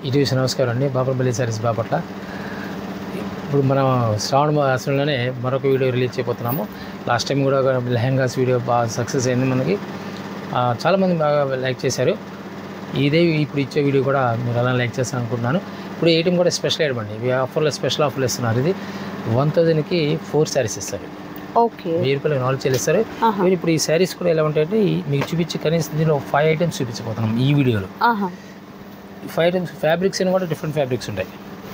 ఇటు నమస్కారం అండి బాపట్పల్లి సారీస్ బాపట్ల ఇప్పుడు మనం శ్రావణ మాసంలోనే మరొక వీడియో రిలీజ్ చేయబోతున్నాము లాస్ట్ టైం కూడా ఒక లెహంగాస్ వీడియో బాగా సక్సెస్ అయింది మనకి ఆ, చాలామంది బాగా లైక్ చేశారు ఇదే ఇప్పుడు ఇచ్చే వీడియో కూడా మీరు అలా లైక్ చేస్తాను అనుకుంటున్నాను ఇప్పుడు ఐటమ్ కూడా స్పెషల్ ఐటమ్ అండి ఇవి ఆఫర్లో స్పెషల్ ఆఫర్లు ఇస్తున్నారు ఇది వన్ థౌజండ్కి ఫోర్ శారీస్ ఇస్తారు ఓకే వెయ్యి రూపాయలు నాలుగు చేలు ఇస్తారు ఆహా మీరు ఇప్పుడు ఈ శారీస్ కూడా ఎలా ఉంటాయంటే ఈ- మీకు చూపించి కనీసం దీనిలో ఫైవ్ ఐటమ్స్ చూపించబోతున్నాం ఈ వీడియోలో ఆహా ఫైవ్ ఐటమ్స్ ఫ్యాబ్రిక్స్ అని కూడా డిఫరెంట్ ఫ్యాబ్రిక్స్ ఉంటాయి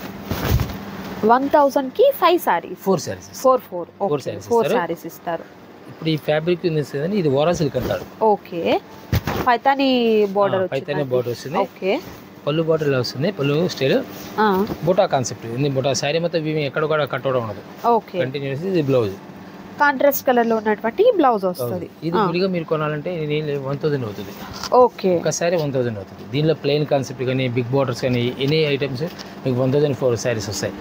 వన్ థౌసండ్ కి five sarees four sarees four four Four sarees four ఇస్తారు. సారీస్ ఇస్తారు ఇప్పుడు ఈ ఫ్యాబ్రిక్ ఉంది ఇది ఓరా సిల్క్ అంటారు ఓకే పైతాని బోర్డర్ పైతేనే బార్డర్ వస్తుంది ఓకే పళ్ళు బార్డర్ ఇలా వస్తుంది పళ్ళు స్టైల్ ఆ, బుటా కాన్సెప్ట్ ఇది బుటా శారీ మొత్తం ఇవి ఎక్కడ కూడా కట్ అవడం ఉండదు ఓకే కంటిన్యూస్ ఇది బ్లౌజ్ కాంట్రాస్ట్ కలర్ లో ఉన్నటువంటి బ్లౌజ్ వస్తుంది ఇది విడిగా మీరు కొనాలంటే వన్ థౌసండ్ అవుతుంది ఓకే ఒక శారీ వన్ థౌసండ్ అవుతుంది దీనిలో ప్లెయిన్ కాన్సెప్ట్ కానీ బిగ్ బార్డర్స్ కానీ ఎనీ ఐటమ్స్ మీకు వన్ థౌసండ్ ఫోర్ శారీస్ వస్తాయి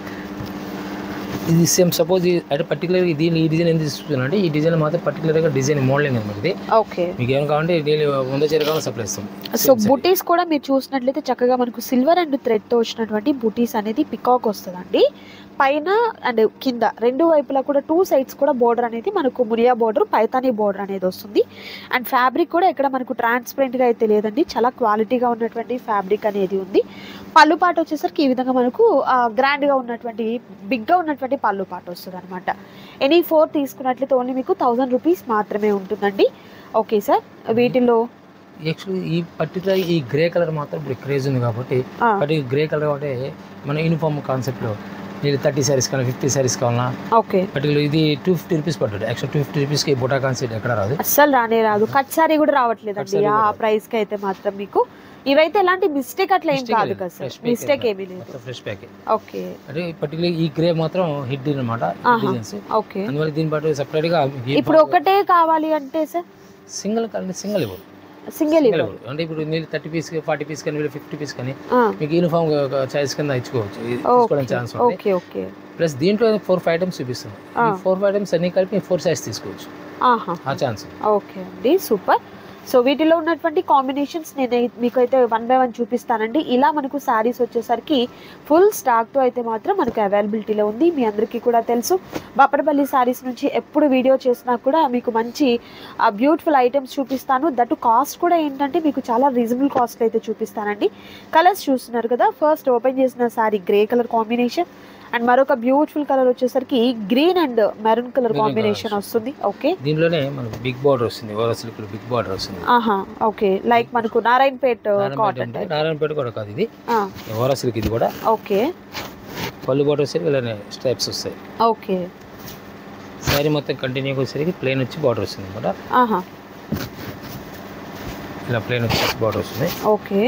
ఇది సేమ్ సపోజ్ అంటే పర్టికులర్గా దీని ఈ డిజైన్ ఎందుకు తీసుకున్నాను అంటే ఈ డిజైన్ మాత్రం పర్టికులర్గా డిజైన్ మోడలింగ్ అనమాట ఇది ఓకే మీకు ఏం కావాలంటే డైలీ వంద చీర కావాలి సప్లై ఇస్తాం సో బుటీస్ కూడా మీరు చూసినట్లయితే చక్కగా మనకు సిల్వర్ అండ్ థ్రెడ్ తో వచ్చినటువంటి బుటీస్ అనేది పికాక్ వస్తుందండి పైన అండ్ కింద రెండు వైపులా కూడా టూ సైడ్స్ కూడా బోర్డర్ అనేది మనకు మురియా బోర్డర్ పైతానీ బోర్డర్ అనేది వస్తుంది అండ్ ఫ్యాబ్రిక్ కూడా ఇక్కడ మనకు ట్రాన్స్పరెంట్ గా అయితే లేదండి చాలా క్వాలిటీగా ఉన్నటువంటి ఫ్యాబ్రిక్ అనేది ఉంది పళ్ళు పాట వచ్చేసరికి ఈ విధంగా మనకు గ్రాండ్ గా ఉన్నటువంటి బిగ్ గా ఉన్నటువంటి పళ్ళు పాట వస్తుంది అనమాట ఎనీ ఫోర్ తీసుకున్నట్లయితే ఓన్లీ మీకు థౌజండ్ రూపీస్ మాత్రమే ఉంటుందండి ఓకే సార్ వీటిలో యాక్చువల్లీ ఈ పర్టికులర్ ఈ గ్రే కలర్ మాత్రం ఇప్పుడు క్రేజ్ ఉంది కాబట్టి ఆ, బట్ ఈ గ్రే కలర్ అంటే మన యూనిఫామ్ కాన్సెప్ట్లో మీరు థర్టీ శారీస్ కానీ ఫిఫ్టీ శారీస్ కావాలన్నా ఓకే పర్టికులర్ ఇది టూ ఫిఫ్టీ రూపీస్ పడ్డాడు యాక్చువల్ టూ ఫిఫ్టీ రూపీస్కి బుటా కాన్సెప్ట్ ఎక్కడ రాదు అస్సలు రానే రాదు కట్ సారీ కూడా కట్ రావట్లేదండి సారీ ఆ కూడా రాదు. ప్రైస్ కి అయితే మాత్రం మీకు ఇవైతే ఎలాంటి మిస్టేక్ అట్లా ఏం Mistake కాదు లేదు. కదా సార్ Fresh pack మిస్టేక్ ఏం ఏమీ లేదు మొత్తం ఫ్రెష్ ప్యాక్ ఓకే అంటే పర్టికులర్ ఈ గ్రే మాత్రం హిట్ అనమాట ఆహా. డిజైన్స్ ఓకే అందువల్ల దీని పాటు సపరేట్గా ఇప్పుడు ఒకటే కావాలి అంటే సార్ సింగిల్ కానీ సింగిల్ ఇవ్వరు సింగిల్ సింగిల్ ఇవ్వండి ఇవ్వరు అంటే ఇప్పుడు మీరు థర్టీ పీస్ ఫార్టీ పీస్ కానీ మీరు ఫిఫ్టీ పీస్ కానీ ఆ, మీకు యూనిఫామ్ చాయిస్ కింద ఇచ్చుకోవచ్చు ఇది తీసుకోవడానికి ఛాన్స్ ఉంది ఓకే ఓకే ప్లస్ దీంట్లో ఫోర్ ఫైవ్ ఐటమ్స్ చూపిస్తుంది ఆ. ఈ ఫోర్ ఫైవ్ ఐటమ్స్ అన్ని కలిపి ఫోర్ సైజ్ తీసుకోవచ్చు ఆహా ఆ ఛాన్స్ ఓకే అండి సూపర్ సో వీటిలో ఉన్నటువంటి కాంబినేషన్స్ నేను మీకు అయితే వన్ బై వన్ చూపిస్తానండి ఇలా మనకు శారీస్ వచ్చేసరికి ఫుల్ స్టాక్తో అయితే మాత్రం మనకు అవైలబిలిటీలో ఉంది మీ అందరికీ కూడా తెలుసు బాపడపల్లి శారీస్ నుంచి ఎప్పుడు వీడియో చేసినా కూడా మీకు మంచి బ్యూటిఫుల్ ఐటమ్స్ చూపిస్తాను దట్ కాస్ట్ కూడా ఏంటంటే మీకు చాలా రీజనబుల్ కాస్ట్ అయితే చూపిస్తానండి కలర్స్ చూస్తున్నారు కదా ఫస్ట్ ఓపెన్ చేసిన saree grey colour combination and మరొక బ్యూటిఫుల్ కలర్ వచ్చేసరికి green and maroon colour Maroon combination colour వస్తుంది ఓకే దీనిలోనే మనకు బిగ్ బార్డర్ వస్తుంది ఓవర్ సిల్క్ బిగ్ బార్డర్ వస్తుంది ఆహా ఓకే లైక్ మనకు నారాయణపేట్ నారాయణపేట కాటన్ అంటే నారాయణపేట కూడా కాదు ఇది ఆ, ఓవర్ సిల్క్ ఇది కూడా ఓకే పళ్ళు బార్డర్ వచ్చేసరికి ఇలానే స్టెప్స్ వస్తాయి ఓకే శారీ మొత్తం కంటిన్యూగా వచ్చేసరికి ప్లేన్ వచ్చి బార్డర్ వస్తుంది అనమాట ఆహా ఇలా ప్లేన్ వచ్చేసి బార్డర్ వస్తుంది ఓకే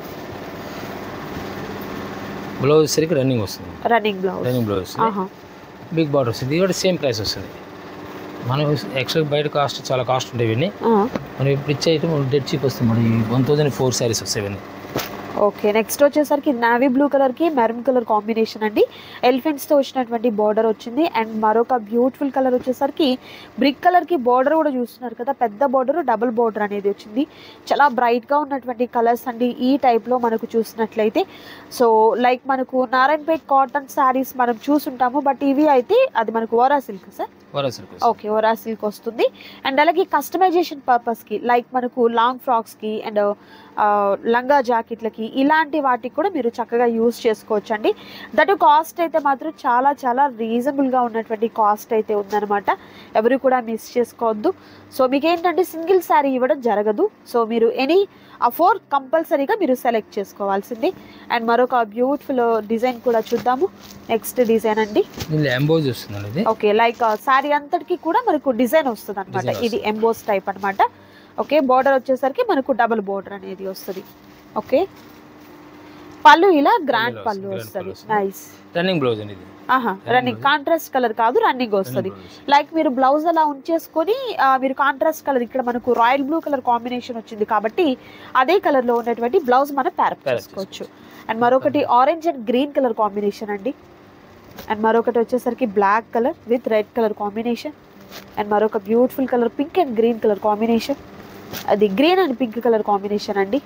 బ్లౌజ్ వచ్చేసరికి రన్నింగ్ వస్తుంది రన్నింగ్ బ్లౌజ్ రన్నింగ్ బ్లౌజ్ వస్తుంది ఆహా బిగ్ బార్డర్ వస్తుంది ఇది కూడా సేమ్ ప్రైస్ వస్తుంది మనం యాక్చువల్గా బయట కాస్ట్ చాలా కాస్ట్ ఉంటాయి ఇవన్నీ ఆ, మనం ఇప్పుడు ఇచ్చే ఐటమ్ డెడ్ చీప్ వస్తుంది మన వన్ థౌసండ్ ఫోర్ శారీస్ వస్తాయి ఇవన్నీ ఓకే నెక్స్ట్ వచ్చేసరికి నావీ బ్లూ కలర్ కి మెరూన్ కలర్ కాంబినేషన్ అండి ఎలిఫెంట్స్ తో వచ్చినటువంటి బార్డర్ వచ్చింది అండ్ మరొక బ్యూటిఫుల్ కలర్ వచ్చేసరికి బ్రిక్ కలర్ కి బార్డర్ కూడా చూస్తున్నారు కదా పెద్ద బార్డర్ డబుల్ బార్డర్ అనేది వచ్చింది చాలా బ్రైట్ గా ఉన్నటువంటి కలర్స్ అండి ఈ టైప్ లో మనకు చూసినట్లయితే సో లైక్ మనకు నారాయణపేట్ కాటన్ శారీస్ మనం చూసుంటాము బట్ ఇవి అయితే అది మనకు ఓరా silk sir over silk okay ఓరా సిల్క్ వస్తుంది అండ్ అలాగే కస్టమైజేషన్ పర్పస్కి లైక్ మనకు లాంగ్ ఫ్రాక్స్కి అండ్ లంగా జాకెట్లకి ఇలాంటి వాటికి కూడా మీరు చక్కగా యూస్ చేసుకోవచ్చు అండి దట్ కాస్ట్ అయితే మాత్రం చాలా చాలా రీజనబుల్గా ఉన్నటువంటి కాస్ట్ అయితే ఉందన్నమాట ఎవరు కూడా మిస్ చేసుకోవద్దు సో మీకు ఏంటంటే సింగిల్ శారీ ఇవ్వడం జరగదు సో మీరు ఎనీ ఆ ఫోర్ కంపల్సరీగా మీరు సెలెక్ట్ చేసుకోవాల్సింది అండ్ మరొక బ్యూటిఫుల్ డిజైన్ కూడా చూద్దాము నెక్స్ట్ డిజైన్ అండి దీనిలో ఎంబోజ్ వస్తుందండి ఇది ఓకే లైక్ శారీ అంతటికి కూడా మనకు డిజైన్ వస్తుంది అనమాట Design ఇది ఎంబోస్ టైప్ అన్నమాట ఓకే బార్డర్ వచ్చేసరికి మనకు డబుల్ బార్డర్ అనేది వస్తుంది ఓకే పళ్ళు ఇలా గ్రాండ్ Palla పళ్ళు వస్తుంది, grand వస్తుంది పళ్ళు వస్తుంది. నైస్ రన్నింగ్ బ్లౌజ్ అండి ఇది ఆహా రన్నింగ్ blouse. కాంట్రాస్ట్ కలర్ కాదు రన్నింగ్ వస్తుంది Running blouse. లైక్ మీరు బ్లౌజ్ అలా ఉంచేసుకొని ఆ, మీరు కాంట్రాస్ట్ కలర్ ఇక్కడ మనకు రాయల్ బ్లూ కలర్ కాంబినేషన్ వచ్చింది కాబట్టి అదే కలర్ లో ఉన్నటువంటి బ్లౌజ్ మనం ప్యారప్ Pair up చేసుకోవచ్చు అండ్ మరొకటి orange and green colour combination అండి అండ్ మరొకటి వచ్చేసరికి black colour with red colour combination and మరొక beautiful colour pink and green colour combination అది green and pink colour combination అండి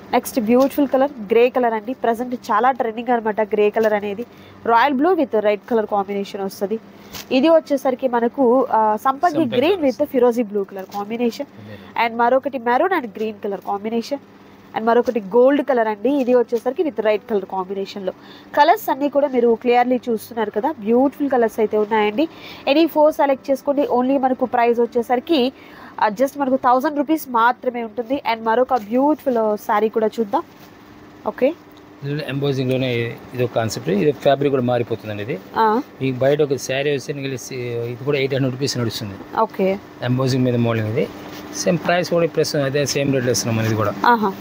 next beautiful colour grey colour అండి present చాలా trending అనమాట grey colour అనేది royal blue with red colour combination వస్తుంది ఇది వచ్చేసరికి మనకు ఆ, సంపంగి సంపంగి green with colours. ఫిరోజీ blue colour combination and మరొకటి maroon and green colour combination and మరొకటి గోల్డ్ కలర్ అండి ఇది వచ్చేసరికి విత్ రైట్ కలర్ కాంబినేషన్లో కలర్స్ అన్నీ కూడా మీరు క్లియర్లీ చూస్తున్నారు కదా బ్యూటిఫుల్ కలర్స్ అయితే ఉన్నాయండి ఎనీ ఫోర్ సెలెక్ట్ చేసుకోండి ఓన్లీ మనకు ప్రైస్ వచ్చేసరికి జస్ట్ మనకు థౌజండ్ రూపీస్ మాత్రమే ఉంటుంది అండ్ మరొక బ్యూటిఫుల్ శారీ కూడా చూద్దాం ఓకే ఎంబోజింగ్ లోనే ఇది ఒక కాన్సెప్ట్ ఇది ఫ్యాబ్రిక్ కూడా మారిపోతుందండి ఇది మీకు బయట ఒక శారీ వస్తే నీకు ఇది కూడా ఎయిట్ హండ్రెడ్ రూపీస్ నడుస్తుంది ఓకే ఎంబోజింగ్ మీద మోడలింగ్ ఇది సేమ్ ప్రైస్ కూడా ప్లస్ అదే సేమ్ రేట్లో ఇస్తున్నాం ఇది కూడా ఆహా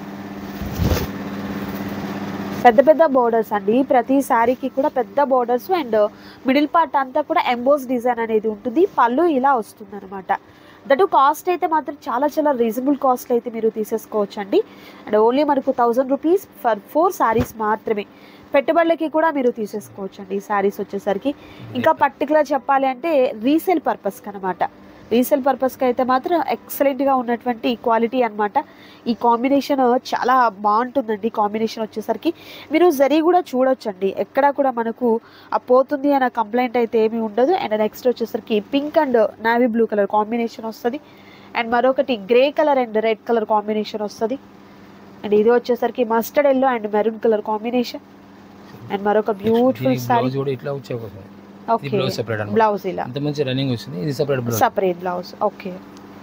పెద్ద పెద్ద బోర్డర్స్ అండి ప్రతి శారీకి కూడా పెద్ద బోర్డర్స్ అండ్ మిడిల్ పార్ట్ అంతా కూడా ఎంబోస్ డిజైన్ అనేది ఉంటుంది పళ్ళు ఇలా వస్తుంది అనమాట దట్ కాస్ట్ అయితే మాత్రం చాలా చాలా రీజనబుల్ కాస్ట్ అయితే మీరు తీసేసుకోవచ్చు అండి అండ్ ఓన్లీ మనకు thousand rupees for four sarees మాత్రమే పెట్టుబడులకి కూడా మీరు తీసేసుకోవచ్చు అండి ఈ శారీస్ వచ్చేసరికి ఇంకా పర్టికులర్ చెప్పాలి అంటే రీసేల్ పర్పస్కి అనమాట రీసేల్ పర్పస్కి అయితే మాత్రం ఎక్సలెంట్గా ఉన్నటువంటి క్వాలిటీ అన్నమాట ఈ కాంబినేషన్ చాలా బాగుంటుందండి కాంబినేషన్ వచ్చేసరికి మీరు జరీ కూడా చూడొచ్చండి ఎక్కడ కూడా మనకు ఆ పోతుంది అన్న కంప్లైంట్ అయితే ఏమీ ఉండదు అండ్ నెక్స్ట్ వచ్చేసరికి pink and navy blue colour combination వస్తుంది అండ్ మరొకటి grey colour and red colour combination వస్తుంది అండ్ ఇది వచ్చేసరికి mustard yellow and maroon colour combination and మరొక బ్యూటిఫుల్ సారీ బ్లౌజ్ కూడా ఇట్లా వచ్చేపోతుంది ఇది ఓకే బ్లౌజ్ సెపరేట్ అనమాట బ్లౌజ్ ఇలా అంత మంచి రన్నింగ్ వచ్చింది ఇది separate blouse separate blouse okay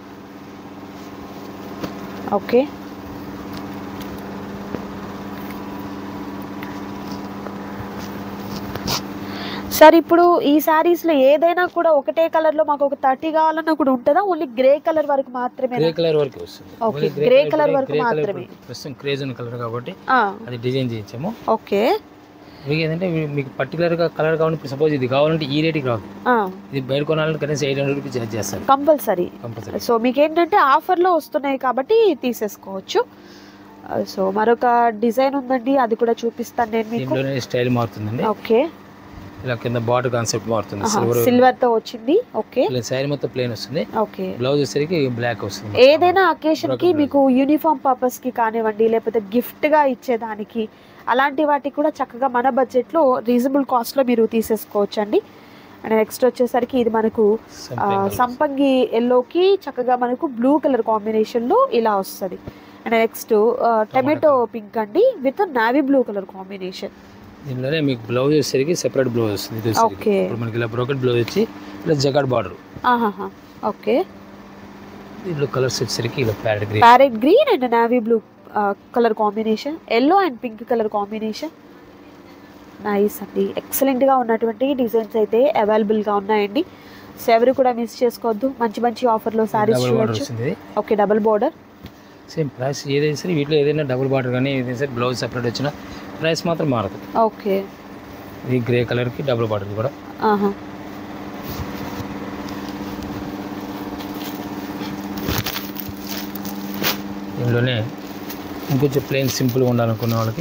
okay sir ఇప్పుడు ఈ సారీస్ లో ఏదైనా కూడా ఒకటే కలర్ లో మాకు ఒక థర్టీ కావాలన్నా కూడా ఉంటుందా ఓన్లీ గ్రే కలర్ వరకు మాత్రమే గ్రే కలర్ వరకు వస్తుంది Okay, Only grey colour ఇప్పుడు వరకు grey colour మాత్రమే. ఇప్పుడు ప్రస్తుతం క్రేజ్ ఉన్న కలర్ కాబట్టి అది డిజైన్ చేయించాము ఓకే మీకు ఏంటంటే మీ- మీకు పర్టికులర్ గా కలర్ కావాలి ఇప్పుడు సపోజ్ ఇది కావాలంటే ఈ రేట్కి రాదు ఇది బయట కొనాలంటే కనీసం ఎయిట్ హండ్రెడ్ రూపీస్ చార్జ్ చేస్తారు కంపల్సరీ కంపల్సరీ సో మీకు ఏంటంటే ఆఫర్లో వస్తున్నాయి కాబట్టి తీసేసుకోవచ్చు సో మరొక డిజైన్ ఉందండి అది కూడా చూపిస్తాను నేను మీకు దీంట్లోనే స్టైల్ మారుతుందండి ఓకే ఇలా కింద బార్డర్ కాన్సెప్ట్ మారుతుంది సిల్వర్ సిల్వర్ తో వచ్చింది ఓకే ఇలా శారీ మొత్తం ప్లేన్ వస్తుంది ఓకే బ్లౌజ్ వచ్చేసరికి బ్లాక్ వస్తుంది ఏదైనా అకేషన్ కి Broken మీకు యూనిఫామ్ పర్పస్ కి కానివ్వండి లేకపోతే గిఫ్ట్ గా ఇచ్చేదానికి అలాంటి వాటికి కూడా చక్కగా మన బడ్జెట్ లో రీజనబుల్ కాస్ట్ లో మీరు తీసేసుకోవచ్చు అండి అండ్ నెక్స్ట్ వచ్చేసరికి ఇది మనకు ఆ, సంపంగి ఎల్లోకి చక్కగా మనకు బ్లూ కలర్ కాంబినేషన్ లో ఇలా వస్తుంది అండ్ నెక్స్ట్ టమాటో పింక్ అండి with navy blue colour combination దీనిలోనే మీకు బ్లౌజ్ వచ్చేసరికి సెపరేట్ బ్లౌజ్ వస్తుంది ఇది వచ్చేసరికి. Okay. ఇప్పుడు మనకి ఇలా బ్రోకెట్ బ్లౌజ్ వచ్చి ఇలా జగాడ్ బార్డర్ ఆహాహా ఓకే దీంట్లో కలర్స్ వచ్చేసరికి ఇలా parrot green parrot green and navy blue colour combination yellow and pink colour combination nice అండి ఎక్సలెంట్గా ఉన్నటువంటి డిజైన్స్ అయితే అవైలబుల్గా ఉన్నాయండి సో ఎవరు కూడా మిస్ చేసుకోవద్దు మంచి మంచి ఆఫర్లో శారీస్ డబుల్ బార్డర్ చూడొచ్చు వస్తుంది okay double border same price ఏదైనా సరే వీటిలో ఏదైనా డబుల్ బార్డర్ కానీ ఏదైనా సరే బ్లౌజ్ సెపరేట్ వచ్చిన ప్రైస్ మాత్రం మారదు ఓకే ఇది గ్రే కలర్కి డబుల్ బార్డర్ కూడా ఆహా దీనిలోనే ఇంకొంచెం ప్లెయిన్ సింపుల్గా ఉండాలనుకున్న వాళ్ళకి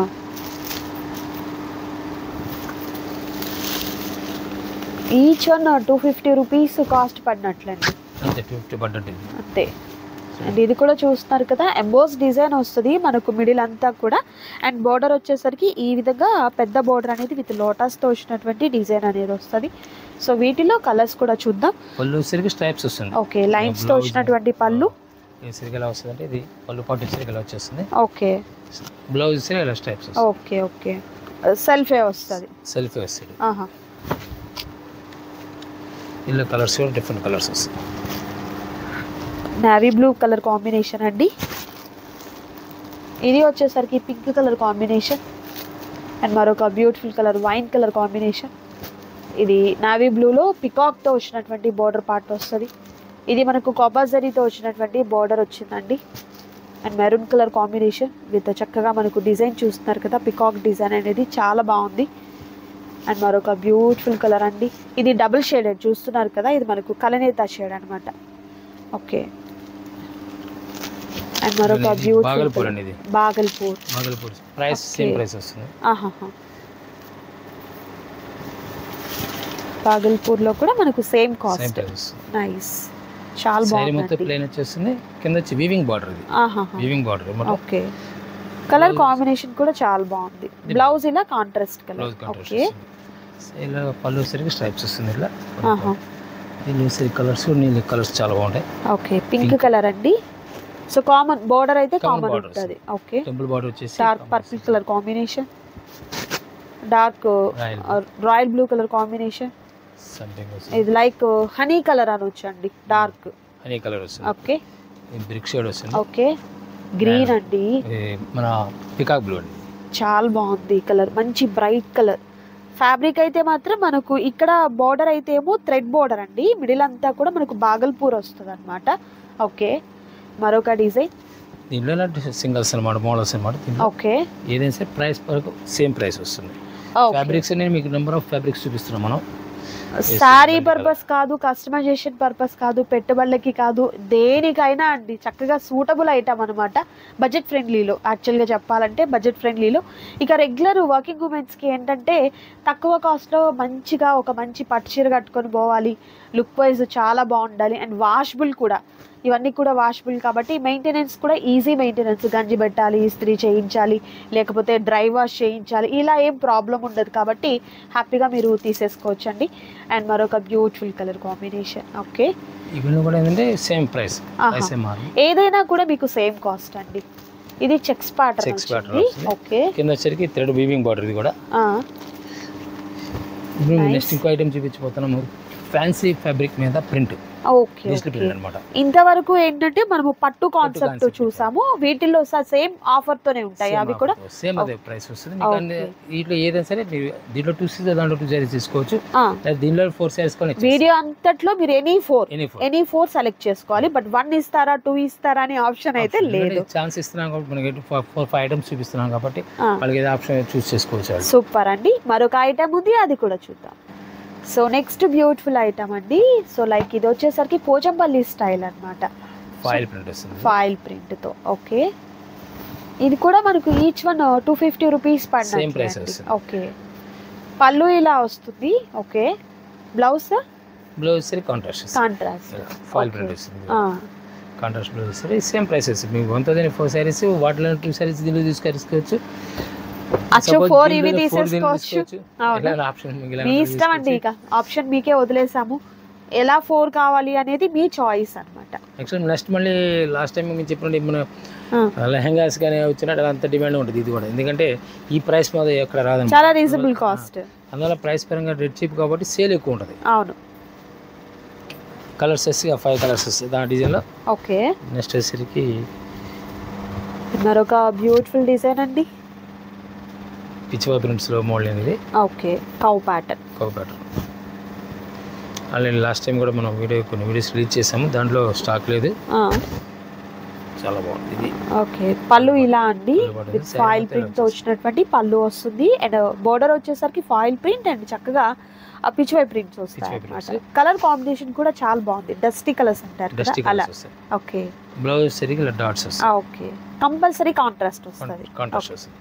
each one two fifty rupees cost పడినట్లండి అంతే టూ ఫిఫ్టీ బడ్జెట్ ఇది అంతే అండ్ ఇది కూడా చూస్తున్నారు కదా ఎంబోస్ డిజైన్ వస్తుంది మనకు మిడిల్ అంతా కూడా అండ్ బోర్డర్ వచ్చేసరికి ఈ విధంగా పెద్ద బోర్డర్ అనేది విత్ లోటస్తో వచ్చినటువంటి డిజైన్ అనేది వస్తుంది సో వీటిలో కలర్స్ కూడా చూద్దాం పళ్ళు వచ్చేసరికి స్ట్రైప్స్ వస్తుంది ఓకే లైన్స్తో Blouse. వచ్చినటువంటి పళ్ళు వచ్చేసరికి ఎలా వస్తుంది అంటే ఇది పళ్ళు పాటు వచ్చేసరికి ఎలా వచ్చేస్తుంది ఓకే బ్లౌజ్ వచ్చేసరికి ఇలా స్ట్రైప్స్ వస్తుంది ఓకే ఓకే సెల్ఫే వస్తుంది సెల్ఫీ వస్తుంది ఆహా ఇందులో కలర్స్ కూడా డిఫరెంట్ కలర్స్ వస్తాయి నావీ బ్లూ కలర్ కాంబినేషన్ అండి ఇది వచ్చేసరికి పింక్ కలర్ కాంబినేషన్ అండ్ మరొక beautiful colour wine colour combination ఇది నావీ బ్లూలో పికాక్తో వచ్చినటువంటి బార్డర్ పార్ట్ వస్తుంది ఇది మనకు కొబాజరీతో వచ్చినటువంటి బార్డర్ వచ్చిందండి and maroon colour combination with చక్కగా మనకు డిజైన్ చూస్తున్నారు కదా పికాక్ డిజైన్ అనేది చాలా బాగుంది అండ్ మరొక బ్యూటిఫుల్ కలర్ అండి ఇది డబుల్ షేడెడ్ చూస్తున్నారు కదా ఇది మనకు కలనేత షేడ్ అనమాట ఓకే అండ్ మరొక ఇది బ్యూటిఫుల్ బాగల్పూర్ అండి ఇది Bhagalpur Bhagalpur price same Okay. Price వస్తుంది ఆహాహా బాగల్పూర్లో కూడా మనకు సేమ్ సేమ్ కాస్ట్ ప్రైస్ వస్తుంది నైస్ చాలా శారీ మొత్తం బాగుంది ప్లేన్ వచ్చేస్తుంది కింద వచ్చి వీవింగ్ బార్డర్ ఇది weaving border okay colour Blouse- combination కూడా చాలా బాగుంది ఇది బ్లౌజ్ ఇలా contrast colour blouse contrast okay ఇలా పళ్ళు వచ్చేసరికి స్ట్రైప్స్ వస్తుంది ఇలా ఆహా. దీని వచ్చేసరికి కలర్స్ నీళ్ళు కలర్స్ చాలా బాగుంటాయి ఓకే పింక్ Pink. కలర్ అండి సో కామన్ బోర్డర్ అయితే Common కామన్ border ఉంటుంది ఓకే టెంపుల్ బార్డర్ వచ్చేసి dark purple colour combination dark royal blue colour combination something ఇది లైక్ హనీ కలర్ అనొచ్చు అండి డార్క్ హనీ కలర్ వస్తుంది ఓకే బ్రిక్ షేడ్ వస్తుంది okay green అండి ఇది మన పికాక్ బ్లూ అండి చాలా బాగుంది కలర్ మంచి బ్రైట్ కలర్ ఫ్యాబ్రిక్ అయితే మాత్రం మనకు ఇక్కడ బార్డర్ అయితే ఏమో థ్రెడ్ బార్డర్ అండి మిడిల్ అంతా కూడా మనకు బాగల్పూర్ వస్తుంది అనమాట ఓకే మరొక డిజైన్ దీంట్లో సింగల్స్ అనమాట మోడల్స్ అనమాట దీంట్లో ఓకే ఏదైనా సరే ప్రైస్ వరకు సేమ్ ప్రైస్ వస్తుంది ఫ్యాబ్రిక్స్ నేను మీకు నెంబర్ ఆఫ్ ఫ్యాబ్రిక్స్ చూపిస్తున్నాం మనం శారీ Yes, పర్పస్ కాదు కస్టమైజేషన్ పర్పస్ కాదు పెట్టుబడులకి కాదు దేనికైనా అండి చక్కగా సూటబుల్ ఐటమ్ అనమాట బడ్జెట్ ఫ్రెండ్లీలో యాక్చువల్గా చెప్పాలంటే బడ్జెట్ ఫ్రెండ్లీలో ఇక రెగ్యులర్ వర్కింగ్ ఉమెన్స్కి ఏంటంటే తక్కువ కాస్ట్లో మంచిగా ఒక మంచి పట్టు చీర కట్టుకొని పోవాలి లుక్ వైజ్ చాలా బాగుండాలి అండ్ వాషబుల్ కూడా ఇవన్నీ కూడా వాషబుల్ కాబట్టి మెయింటెనెన్స్ కూడా ఈజీ మెయింటెనెన్స్ గంజి పెట్టాలి ఇస్త్రీ చేయించాలి లేకపోతే డ్రై వాష్ చేయించాలి ఇలా ఏం ప్రాబ్లం ఉండదు కాబట్టి హ్యాపీగా మీరు తీసేసుకోవచ్చు అండి అండ్ మరొక బ్యూటిఫుల్ కలర్ కాంబినేషన్ ఓకే ఇవన్నీ కూడా ఏంటంటే సేమ్ ప్రైస్ ఆహా. ప్రైస్ ఏం మారు ఏదైనా కూడా మీకు సేమ్ కాస్ట్ అండి ఇది చెక్స్ ప్యాటర్న్ Checks pattern వచ్చింది వస్తుంది. ఓకే కింద వచ్చరికి థ్రెడ్ వీవింగ్ బార్డర్ ఇది కూడా Nice. నెక్స్ట్ ఇంకో ఐటమ్ చూపించిపోతున్నాము ఫ్యాన్సీ ఫ్యాబ్రిక్ మీద print okay digital okay print అనమాట ఇంతవరకు ఏంటంటే మనము పట్టు కాన్సెప్ట్ concept. చూసాము వీటిల్లో సేమ్ ఆఫర్ తోనే ఉంటాయి అవి కూడా సేమ్ అదే ప్రైస్ వస్తుంది మీకు అన్ని Okay. వీటిలో ఏదైనా సరే మీరు దీంట్లో టూ సీజర్ దాంట్లో టూ సారీస్ తీసుకోవచ్చు ఆ, లేదా దీనిలో ఫోర్ సారీస్ కొని వీడియో అంతట్లో మీరు any four any four any four select చేసుకోవాలి బట్ వన్ ఇస్తారా టూ ఇస్తారా అనే ఆప్షన్ అయితే లేదు ఛాన్స్ ఇస్తున్నాం కాబట్టి మనకి ఫోర్ ఫైవ్ ఐటమ్స్ చూపిస్తున్నాం కాబట్టి వాళ్ళకి ఏదో ఆప్షన్ చూస్ చేసుకోవచ్చు వాళ్ళు సూపర్ అండి మరొక ఐటమ్ ఉంది అది కూడా చూద్దాం సో నెక్స్ట్ బ్యూటిఫుల్ ఐటమ్ అండి సో లైక్ ఇది వచ్చేసరికి పోచంపల్లి స్టైల్ అన్నమాట ఫైల్ ప్రింట్ వస్తుంది ఫాయిల్ ప్రింట్ తో ఓకే ఇది కూడా మనకు each one two fifty rupees Same price పడిన వస్తుంది. ఓకే పళ్ళు ఇలా వస్తుంది ఓకే బ్లౌజ్ బ్లౌజ్ సరే contrast contrast foil Okay. Print వస్తుంది కాంట్రాస్ట్ బ్లౌజ్ సరే సేమ్ ప్రైసెస్ మీకు వన్ థౌసండ్ ఫోర్ సారీస్ వాటిలో టూ సారీస్ దీనిలో తీసుకోవచ్చు అచ్చో Suppose ఫోర్ దీనిలో ఇవి four దీనిలో తీసేసుకోవచ్చు తీసుకోవచ్చు. అవును. ఇలా ఆప్షన్ మీకు ఇలా మీ ఇష్టం అండి ఇక ఆప్షన్ మీకే వదిలేసాము ఎలా ఫోర్ కావాలి అనేది మీ చాయిస్ అన్నమాట యాక్చువల్ నెక్స్ట్ మళ్ళీ లాస్ట్ టైం మేము చెప్పినట్టు మన లెహంగాస్ కానీ వచ్చినట్టు అంత డిమాండ్ ఉంటుంది ఇది కూడా ఎందుకంటే ఈ ప్రైస్ మీద ఎక్కడ రాదండి చాలా రీజనబుల్ కాస్ట్ అందువల్ల ప్రైస్ పరంగా రేట్ చీప్ కాబట్టి సేల్ ఎక్కువ ఉంటుంది అవును కలర్స్ వచ్చి ఫైవ్ కలర్స్ వస్తాయి దాని డిజైన్లో ఓకే నెక్స్ట్ వచ్చేసరికి మరొక బ్యూటిఫుల్ డిజైన్ అండి పిచ్చివా ప్రింట్స్లో మోడల్ అనేది ఓకే కౌ ప్యాటర్న్ ఒక ప్యాటర్న్ ఆల్రెడీ లాస్ట్ టైం కూడా మనం వీడియో కొన్ని వీడియోస్ రిలీజ్ చేసాము దాంట్లో స్టాక్ లేదు చాలా బాగుంది ఇది ఓకే పళ్ళు ఇలా అండి పళ్ళు పడుతుంది. విత్ Saree ఫాయిల్ మొత్తం ప్రింట్ తో ఇలా వచ్చినటువంటి పళ్ళు వస్తుంది అండ్ బోర్డర్ వచ్చేసరికి ఫాయిల్ ప్రింట్ అండ్ చక్కగా ఆ పిచ్చివై ప్రింట్స్ వస్తాయి పిచ్చివై అన్నమాట prints. కలర్ కాంబినేషన్ కూడా చాలా బాగుంది డస్టీ కలర్స్ అంటారు కదా డస్టీ అలా కలర్స్ వస్తాయి ఓకే బ్లౌజ్ వచ్చేసరికి ఇలా డాట్స్ వస్తాయి ఓకే కంపల్సరీ కాంట్రాస్ట్ వస్తుంది కాంట్రాస్ట్ వస్తుంది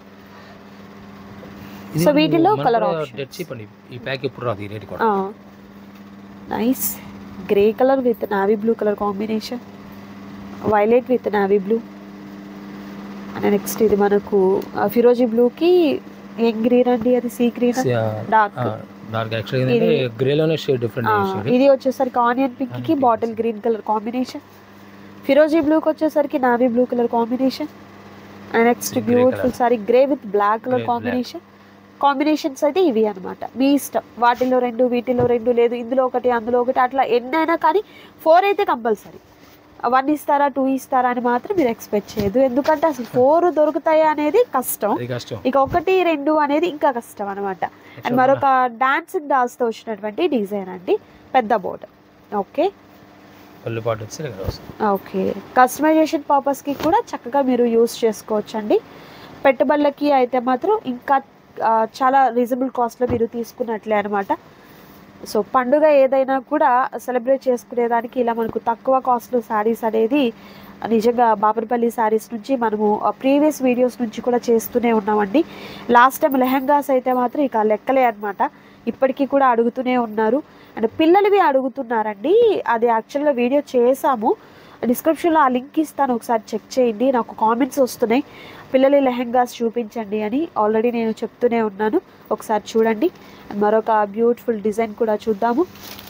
So వీటిలో colour options. డెడ్ చీప్ అండి ఈ ప్యాక్ ఎప్పుడు రాదు ఈ రేట్ కూడా nice grey colour with navy blue colour combination violet with navy blue and next ఇది మనకు ఆ, ఫిరోజీ బ్లూకి ఏం గ్రీన్ అండి అది సీ గ్రీన్ డార్క్ డార్క్ యాక్చువల్గా ఏంటంటే గ్రేలోనే షేడ్ డిఫరెంట్ షేడ్ ఇది వచ్చేసరికి ఆనియన్ పింక్ కి Onion bottle green colour combination ఫిరోజీ బ్లూకి వచ్చేసరికి navy blue colour combination and next ఇది grey beautiful sari grey with black colour Grey, black. Combination combinations అయితే ఇవి అన్నమాట మీ ఇష్టం వాటిలో రెండు వీటిలో రెండు లేదు ఇందులో ఒకటి అందులో ఒకటి అట్లా ఎన్నైనా కానీ ఫోర్ అయితే కంపల్సరీ వన్ ఇస్తారా టూ ఇస్తారా అని మాత్రం మీరు ఎక్స్పెక్ట్ చేయదు ఎందుకంటే అసలు ఫోర్ దొరుకుతాయి అనేది కష్టం అది కష్టం ఇక ఒకటి రెండు అనేది ఇంకా కష్టం అనమాట అండ్ మరొక డాన్సింగ్ డాల్స్తో వచ్చినటువంటి డిజైన్ అండి పెద్ద బోర్డ్ ఓకే పళ్ళు పాటు వచ్చి ఇక్కడ వస్తుంది ఓకే కస్టమైజేషన్ పర్పస్కి కూడా చక్కగా మీరు యూస్ చేసుకోవచ్చు అండి పెట్టుబడులకి అయితే మాత్రం ఇంకా ఆ, చాలా రీజనబుల్ కాస్ట్లో మీరు తీసుకున్నట్లే అనమాట సో పండుగ ఏదైనా కూడా సెలబ్రేట్ చేసుకునేదానికి ఇలా మనకు తక్కువ కాస్ట్లో శారీస్ అనేది నిజంగా బాపరపల్లి శారీస్ నుంచి మనము ప్రీవియస్ వీడియోస్ నుంచి కూడా చేస్తూనే ఉన్నామండి లాస్ట్ టైం లెహంగాస్ అయితే మాత్రం ఇక లెక్కలే అనమాట ఇప్పటికీ కూడా అడుగుతూనే ఉన్నారు అండ్ పిల్లలవి అడుగుతున్నారండి అది యాక్చువల్గా వీడియో చేసాము డిస్క్రిప్షన్లో ఆ లింక్ ఇస్తాను ఒకసారి చెక్ చేయండి నాకు కామెంట్స్ వస్తున్నాయి పిల్లల లెహంగాస్ చూపించండి అని ఆల్రెడీ నేను చెప్తూనే ఉన్నాను ఒకసారి చూడండి అండ్ మరొక బ్యూటిఫుల్ డిజైన్ కూడా చూద్దాము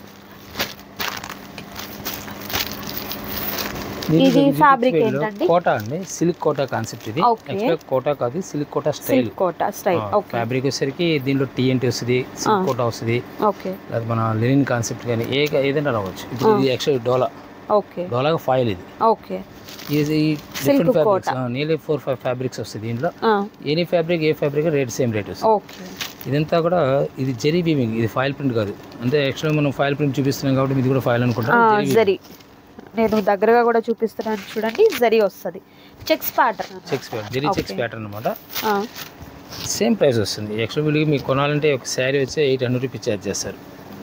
ఇది fabric ఏంటండి? కోటా అండి సిల్క్ కోటా కాన్సెప్ట్ ఇది Okay. యాక్చువల్గా కోటా కాదు silk Kota style silk Kota style okay fabric వచ్చేసరికి దీంట్లో టీఎన్టీ వస్తుంది సిల్క్ Ah. కోటా వస్తుంది ఓకే లేదా మన లెనిన్ కాన్సెప్ట్ కానీ ఏ ఏదైనా రావచ్చు ఇప్పుడు ఇది actual Dola okay Dola file ఇది ఓకే ఇది Silk different fabrics Kota. Nearly four five fabrics వస్తుంది దీంట్లో ఎనీ ఫ్యాబ్రిక్ ఏ ఫ్యాబ్రిక్ రేట్ సేమ్ రేట్ వస్తుంది ఓకే ఇదంతా కూడా ఇది జెరీ బీవింగ్ ఇది ఫైల్ ప్రింట్ కాదు అంటే యాక్చువల్గా మనం ఫైల్ ప్రింట్ చూపిస్తున్నాం కాబట్టి ఇది కూడా ఫైల్ అనుకుంటాం జరీ నేను దగ్గరగా కూడా చూపిస్తున్నాను చూడండి జరీ వస్తుంది checks pattern checks zari checks Okay. Pattern అనమాట సేమ్ ప్రైస్ వస్తుంది యాక్చువల్ వీళ్ళకి మీకు కొనాలంటే ఒక శారీ వచ్చి ఎయిట్ హండ్రెడ్ రూపీస్ ఛార్జ్ చేస్తారు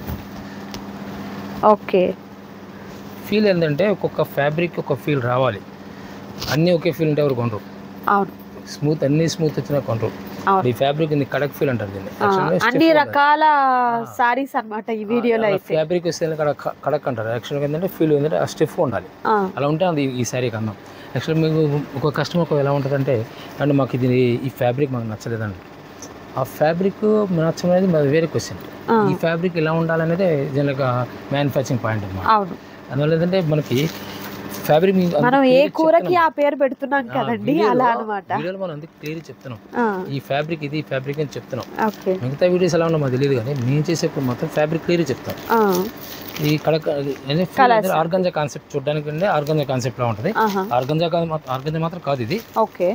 ఓకే ఫీల్ ఏంటంటే ఒక్కొక్క ఫ్యాబ్రిక్ ఒక ఫీల్ రావాలి అన్నీ ఒకే ఫీల్ ఉంటే ఎవరు కొనరు అవును స్మూత్ అన్ని స్మూత్ వచ్చినా కొనరు అవును ఈ ఫ్యాబ్రిక్ ఇది కడక్ ఫీల్ అంటారు దీన్ని ఆ, అన్ని రకాల సారీస్ అన్నమాట ఈ వీడియోలో అయితే ఫ్యాబ్రిక్ వస్తే కడక్ కడక్ అంటారు యాక్చువల్గా ఏంటంటే ఫీల్ ఏంటంటే ఆ స్టిఫ్ ఉండాలి ఆ, అలా ఉంటే అది ఈ శారీకి అందం యాక్చువల్లీ మీకు ఒక కస్టమర్ ఎలా ఉంటుందంటే అండ్ మాకు ఇది ఈ ఫ్యాబ్రిక్ మాకు నచ్చలేదండి ఆ ఫ్యాబ్రిక్ నచ్చమనేది మాది వేరే క్వశ్చన్ ఆ, ఈ ఫ్యాబ్రిక్ ఎలా ఉండాలనేదే జనరల్గా మ్యానుఫ్యాక్చరింగ్ పాయింట్ అన్నమాట అవును అందువల్ల ఏంటంటే మనకి ఫ్యాబ్రిక్ మనం ఏ కూరకి ఆ పేరు పెడుతున్నాం కదండి అలా అన్నమాట వీడియోలో మనం అందుకు క్లియర్ చెప్తున్నాం ఆ, ఈ ఫ్యాబ్రిక్ ఇది ఈ ఫ్యాబ్రిక్ అని చెప్తున్నాం ఓకే మిగతా వీడియోస్ ఎలా ఉన్నా మాకు తెలియదు కానీ మేము చేసేప్పుడు మాత్రం ఫ్యాబ్రిక్ క్లియర్ చెప్తాం ఆ, ఈ కడక Colours. ఆర్గంజా కాన్సెప్ట్ చూడడానికి అంటే ఆర్గంజా కాన్సెప్ట్ లా ఉంటుంది ఆహా, ఆర్గంజా కాదు ఆర్గంజా మాత్రం కాదు ఇది ఓకే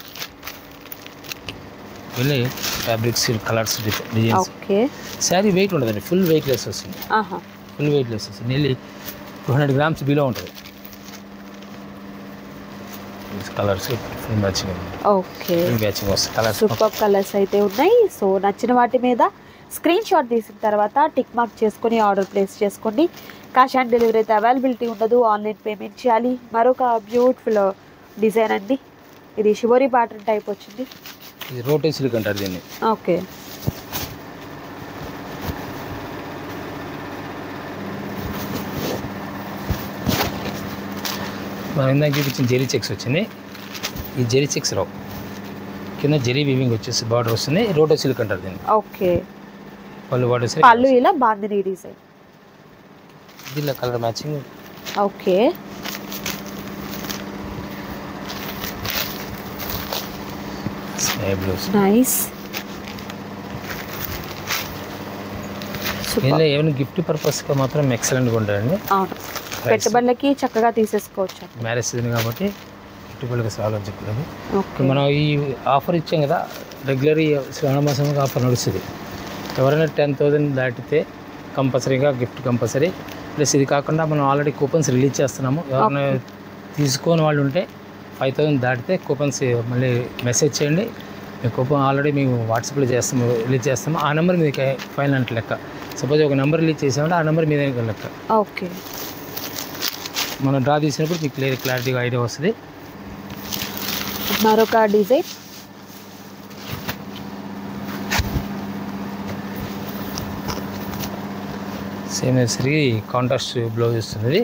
వెళ్ళి fabrics colours designs okay sari weight ఉండదండి ఫుల్ వెయిట్ లెస్ వస్తుంది ఆహా ఫుల్ వెయిట్ లెస్ వస్తుంది nearly two hundred grams below ఉంటుంది colours full matching okay full matching వస్తుంది కలర్స్ సూపర్ కలర్స్ అయితే ఉన్నాయి సో నచ్చిన వాటి మీద స్క్రీన్ షాట్ తీసిన తర్వాత టిక్ మార్క్ చేసుకొని ఆర్డర్ ప్లేస్ చేసుకోండి క్యాష్ ఆన్ డెలివరీ అయితే అవైలబిలిటీ ఉండదు ఆన్లైన్ పేమెంట్ చేయాలి మరొక బ్యూటిఫుల్ డిజైన్ అండి ఇది షివోరి ప్యాటర్న్ టైప్ వచ్చింది ఇది రోటే సిల్క్ అంటారు దీన్ని ఓకే మనం ఇందాక చూపించిన జెరీ చెక్స్ వచ్చింది ఈ జెరీ చెక్స్ రావు కింద జెరీ వీవింగ్ వచ్చేసి బార్డర్ వస్తుంది రోటో సిల్క్ అంటారు దీన్ని ఓకే పళ్ళు బార్డర్స్ పళ్ళు ఇలా బాందిని డిజైన్ దీనిలో colour matching okay sky blue nice దీనిలో ఏమైనా గిఫ్ట్ పర్పస్గా మాత్రం ఎక్సలెంట్గా ఉంటాయండి అవును పెట్టుబడులకి చక్కగా తీసేసుకోవచ్చు మ్యారేజ్ సీజన్ కాబట్టి గిఫ్ట్ సాల్వ్ అని చెప్పలేదు ఓకే మనం ఈ ఆఫర్ ఇచ్చాం కదా రెగ్యులర్ ఈ శ్రావణ మాసంగా ఆఫర్ నడుస్తుంది ఎవరైనా టెన్ థౌజండ్ దాటితే కంపల్సరీగా గిఫ్ట్ కంపల్సరీ ప్లస్ ఇది కాకుండా మనం ఆల్రెడీ కూపన్స్ రిలీజ్ చేస్తున్నాము ఎవరైనా తీసుకోని వాళ్ళు ఉంటే ఫైవ్ థౌసండ్ దాటితే కూపన్స్ మళ్ళీ మెసేజ్ చేయండి మీ కూపన్ ఆల్రెడీ మేము వాట్సాప్లో చేస్తాము రిలీజ్ చేస్తాము ఆ నెంబర్ మీకు ఫైనల్ అంటే లెక్క సపోజ్ ఒక నెంబర్ రిలీజ్ చేసామంటే ఆ నెంబర్ మీద లెక్క ఓకే మనం డ్రా తీసినప్పుడు మీకు క్లియర్ క్లారిటీగా ఐడియా వస్తుంది మరొక డిజైన్ సేమ్ సరి కాంట్రాస్ట్ బ్లౌజ్ వస్తుంది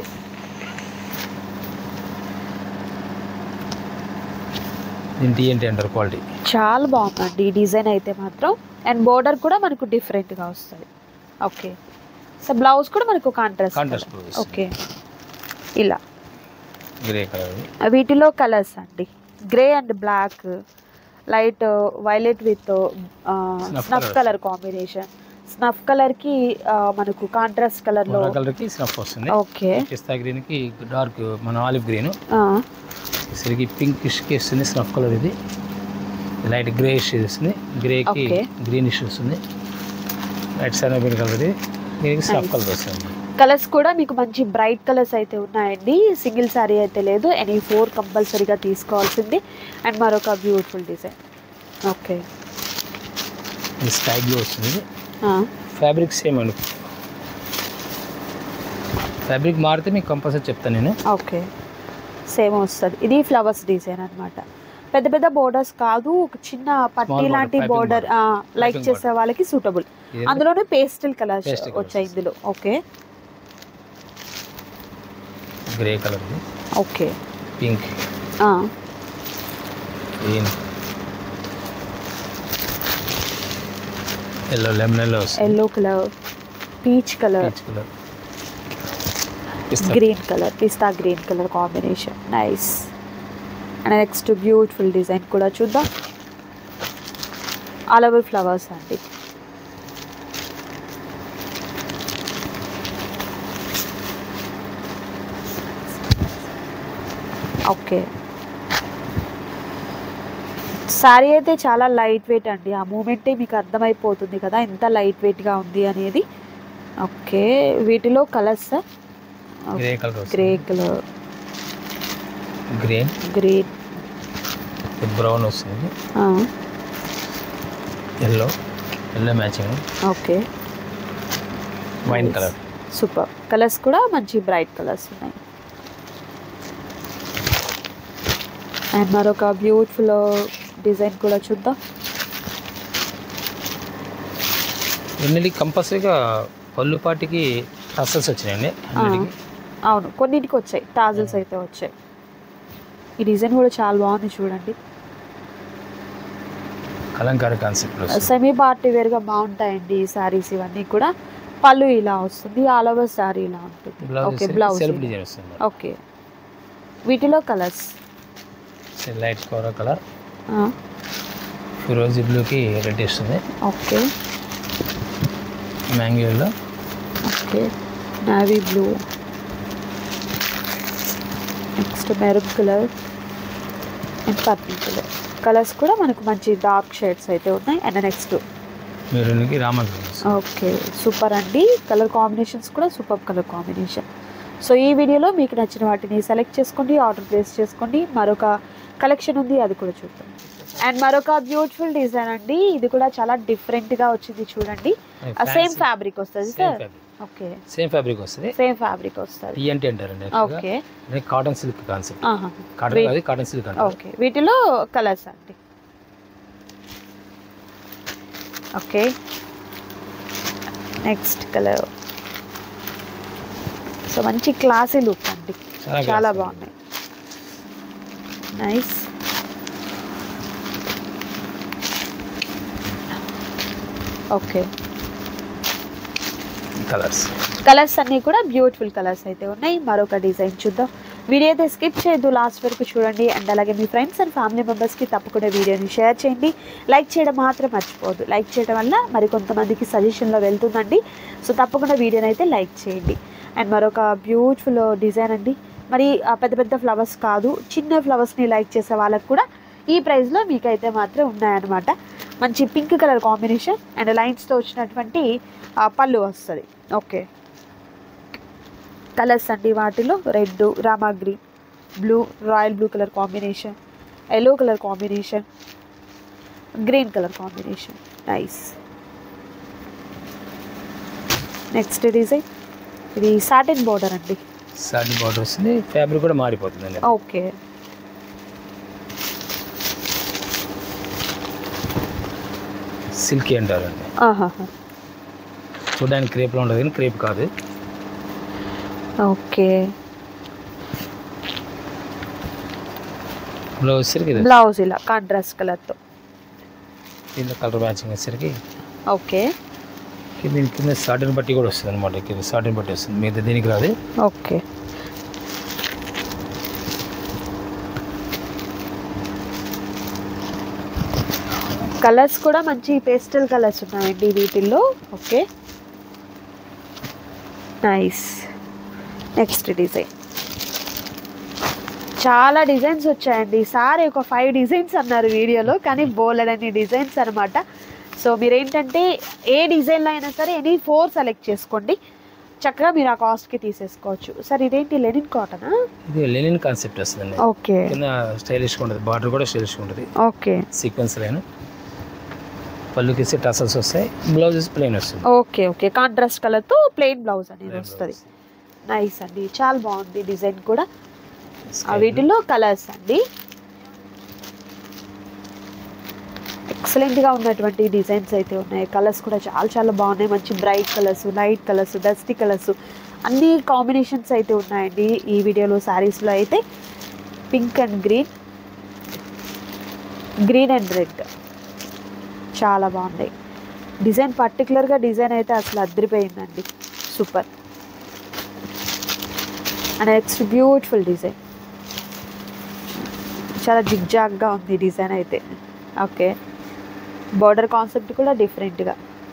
దీని టీఎన్టీ అంటారు క్వాలిటీ చాలా బాగుందండి ఈ డిజైన్ అయితే మాత్రం అండ్ బోర్డర్ కూడా మనకు డిఫరెంట్గా వస్తుంది ఓకే సో బ్లౌజ్ కూడా మనకు కాంట్రాస్ట్ కాంట్రాస్ట్ బ్లౌజ్ ఓకే ఇలా గ్రే కలర్ వీటిలో కలర్స్ అండి grey and black light violet with Snuff snuff colours. Colour combination snuff కలర్కి మనకు కాంట్రాస్ట్ కలర్లో కలర్కి స్నఫ్ వస్తుంది ఓకే పిస్తా గ్రీన్కి డార్క్ మన ఆలివ్ గ్రీన్ ఆ, సరికి పింకిష్కి వస్తుంది స్నఫ్ కలర్ ఇది లైట్ గ్రేష్ వస్తుంది గ్రేకి Okay. గ్రీనిష్ వస్తుంది లైట్ సనబిన్ కలర్ ఇది దీనికి స్నఫ్ Nice. కలర్ వస్తుంది కలర్స్ కూడా మీకు మంచి బ్రైట్ కలర్స్ అయితే ఉన్నాయండి సింగిల్ శారీ అయితే లేదు ఎనీ ఫోర్ కంపల్సరీగా తీసుకోవాల్సింది అండ్ మరొక బ్యూటిఫుల్ డిజైన్ ఓకే ఇది స్కై బ్లూ వస్తుంది ఇది ఫ్యాబ్రిక్ సేమ్ అండి ఫ్యాబ్రిక్ మారితే మీకు కంపల్సరీ చెప్తాను నేను ఓకే సేమ్ వస్తుంది ఇది ఫ్లవర్స్ డిజైన్ అన్నమాట పెద్ద పెద్ద బోర్డర్స్ కాదు ఒక చిన్న పట్టీ border, లాంటి piping బోర్డర్ లైక్ Piping చేసే వాళ్ళకి సూటబుల్ అందులోనే పేస్టల్ కలర్స్ Pastel colours. వచ్చాయి ఇందులో okay grey colour okay pink green yellow lemon yellow వస్తుంది yellow colour peach colour peach colour పిస్తా గ్రీన్ కలర్ పిస్తా green colour combination nice and next beautiful design కూడా చూద్దాం ఆల్ ఓవర్ ఫ్లవర్స్ అండి okay sari అయితే చాలా లైట్ వెయిట్ అండి ఆ మూమెంటే మీకు అర్థమైపోతుంది కదా ఎంత లైట్ వెయిట్గా ఉంది అనేది ఓకే వీటిలో colours grey colour grey colour green green brown వస్తుంది yellow yellow matching okay wine colour super colours కూడా మంచి బ్రైట్ కలర్స్ ఉన్నాయి అండ్ మరొక బ్యూటిఫుల్ డిజైన్ కూడా చూద్దాం రెండింటికి కంపల్సరీగా పళ్ళుపాటికి టసల్స్ వచ్చినాయండి అన్నిటికి అవును కొన్నింటికి వచ్చాయి టాజల్స్ అయితే వచ్చాయి ఈ డిజైన్ కూడా చాలా బాగుంది చూడండి కలంకారీ కాన్సెప్ట్ వస్తుంది సెమీ పార్టీ వేర్గా బాగుంటాయండి ఈ సారీస్ ఇవన్నీ కూడా పళ్ళు ఇలా వస్తుంది ఆల్ ఓవర్ సారీ ఇలా ఉంటుంది okay blouse blouse self design వస్తుంది ఓకే వీటిలో కలర్స్ లైట్ కోరా కలర్ ఫిరోజీ బ్లూకి రెడ్ వస్తుంది ఓకే మ్యాంగోలో okay navy blue next maroon colour and purple colour colours కూడా మనకు మంచి డార్క్ షేడ్స్ అయితే ఉన్నాయి అండ్ నెక్స్ట్ మెరూన్కి రామన్ ఓకే సూపర్ అండి కలర్ కాంబినేషన్స్ కూడా సూపర్ కలర్ కాంబినేషన్ సో ఈ వీడియోలో మీకు నచ్చిన వాటిని సెలెక్ట్ చేసుకోండి ఆర్డర్ ప్లేస్ చేసుకోండి మరొక కలెక్షన్ ఉంది అది కూడా చూద్దాం అండ్ మరొక బ్యూటిఫుల్ డిజైన్ అండి ఇది కూడా చాలా డిఫరెంట్గా వచ్చింది చూడండి సేమ్ ఫ్యాబ్రిక్ వస్తుంది సార్ ఓకే సేమ్ ఫ్యాబ్రిక్ వస్తుంది సేమ్ ఫ్యాబ్రిక్ వస్తుంది టీఎన్టీ అంటారండి ఓకే కాటన్ సిల్క్ కాన్సెప్ట్ ఆహా. Cotton Wait. అది కాటన్ సిల్క్ అంటారు ఓకే వీటిలో కలర్స్ అండి ఓకే నెక్స్ట్ కలర్ సో మంచి క్లాసీ లుక్ అండి చాలా చాలా classy. బాగున్నాయి నైస్ ఓకే కలర్స్ కలర్స్ అన్నీ కూడా బ్యూటిఫుల్ కలర్స్ అయితే ఉన్నాయి మరొక డిజైన్ చూద్దాం వీడియో అయితే స్కిప్ చేయొద్దు లాస్ట్ వరకు చూడండి అండ్ అలాగే మీ ఫ్రెండ్స్ అండ్ ఫ్యామిలీ మెంబర్స్కి తప్పకుండా వీడియోని షేర్ చేయండి లైక్ చేయడం మాత్రం మర్చిపోవద్దు లైక్ చేయడం వల్ల మరి కొంతమందికి సజెషన్లో వెళ్తుందండి సో తప్పకుండా వీడియోని అయితే లైక్ చేయండి అండ్ మరొక బ్యూటిఫుల్ డిజైన్ అండి మరి ఆ పెద్ద పెద్ద ఫ్లవర్స్ కాదు చిన్న ఫ్లవర్స్ని లైక్ చేసే వాళ్ళకి కూడా ఈ ప్రైస్లో మీకైతే మాత్రం ఉన్నాయన్నమాట మంచి పింక్ కలర్ కాంబినేషన్ అండ్ లైన్స్తో వచ్చినటువంటి ఆ, పళ్ళు వస్తుంది ఓకే కలర్స్ అండి వాటిలో red Rama green blue royal blue colour combination yellow colour combination green colour combination nice next design ఇది సాటిన్ బోర్డర్ అండి సాటిన్ బార్డర్ వస్తుంది ఫ్యాబ్రిక్ కూడా మారిపోతుందండి ఓకే సిల్కీ అంటారండి ఆహాహా. చూడడానికి క్రేప్లో ఉంటుంది కానీ క్రేప్ కాదు ఓకే బ్లౌజ్ వచ్చేసరికి ఇది బ్లౌజ్ ఇలా కాంట్రాస్ట్ కలర్తో కింద కలర్ మ్యాచింగ్ వచ్చేసరికి ఓకే కింద కింద సాటిన్ బట్టి కూడా వస్తుంది అనమాట కింద సాటిన్ బట్టి వస్తుంది మిగతా దీనికి రాదు ఓకే కలర్స్ కూడా మంచి పేస్టల్ కలర్స్ ఉన్నాయండి వీటిల్లో ఓకే నైస్ నెక్స్ట్ డిజైన్ చాలా డిజైన్స్ వచ్చాయండి సార్ ఒక ఫైవ్ డిజైన్స్ అన్నారు వీడియోలో కానీ బోలెడని డిజైన్స్ అనమాట సో మీరేంటంటే ఏ డిజైన్లో అయినా సరే ఎనీ ఫోర్ సెలెక్ట్ చేసుకోండి చక్కగా మీరు ఆ కాస్ట్కి తీసేసుకోవచ్చు సార్ ఇదేంటి లెనిన్ కాటనా ఇది లెనిన్ కాన్సెప్ట్ వస్తుందండి ఓకే కింద స్టైలిష్గా ఉంటుంది బార్డర్ కూడా స్టైలిష్గా ఉంటుంది ఓకే సీక్వెన్స్ లైన్ పళ్ళుకి ఇస్తే టసల్స్ వస్తాయి బ్లౌజెస్ ప్లెయిన్ వస్తుంది ఓకే ఓకే కాంట్రాస్ట్ కలర్తో ప్లెయిన్ బ్లౌజ్ అనేది వస్తుంది నైస్ అండి చాలా బాగుంది డిజైన్ కూడా ఆ వీటిల్లో కలర్స్ అండి ఎక్సలెంట్గా ఉన్నటువంటి డిజైన్స్ అయితే ఉన్నాయి కలర్స్ కూడా చాలా చాలా బాగున్నాయి మంచి bright colours light colours dusty colours అన్ని కాంబినేషన్స్ అయితే ఉన్నాయండి ఈ వీడియోలో శారీస్లో అయితే pink and green green and red చాలా బాగున్నాయి డిజైన్ పర్టికులర్గా డిజైన్ అయితే అసలు అద్దరిపోయిందండి super and next beautiful design చాలా జిగ్జాగ్గా ఉంది డిజైన్ అయితే ఓకే బార్డర్ కాన్సెప్ట్ కూడా డిఫరెంట్గా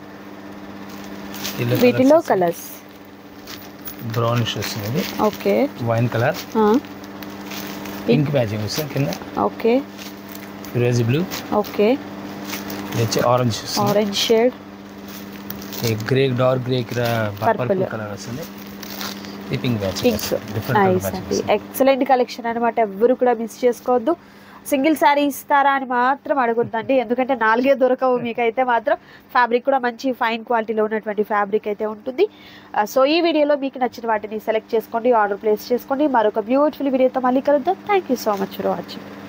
వీటిలో కలర్స్ బ్రౌనిష్ వస్తుంది okay wine colour pink matching వస్తుంది కింద ఓకే ఫిరోజీ బ్లూ ఓకే ఇది వచ్చి ఆరెంజ్ వస్తుంది ఆరెంజ్ షేడ్ ఈ grey dark grey purple Purple. Colour వస్తుంది ఇది pink matching pink different nice అండి ఎక్సలెంట్ కలెక్షన్ అనమాట ఎవ్వరు కూడా మిస్ చేసుకోవద్దు సింగిల్ శారీ ఇస్తారా అని మాత్రం అడగొద్దండి ఎందుకంటే నాలుగే దొరకవు మీకైతే మాత్రం ఫ్యాబ్రిక్ కూడా మంచి ఫైన్ క్వాలిటీలో ఉన్నటువంటి ఫ్యాబ్రిక్ అయితే ఉంటుంది సో ఈ వీడియోలో మీకు నచ్చిన వాటిని సెలెక్ట్ చేసుకోండి ఆర్డర్ ప్లేస్ చేసుకోండి మరొక బ్యూటిఫుల్ వీడియోతో మళ్ళీ కలుద్దాం thank you so much for watching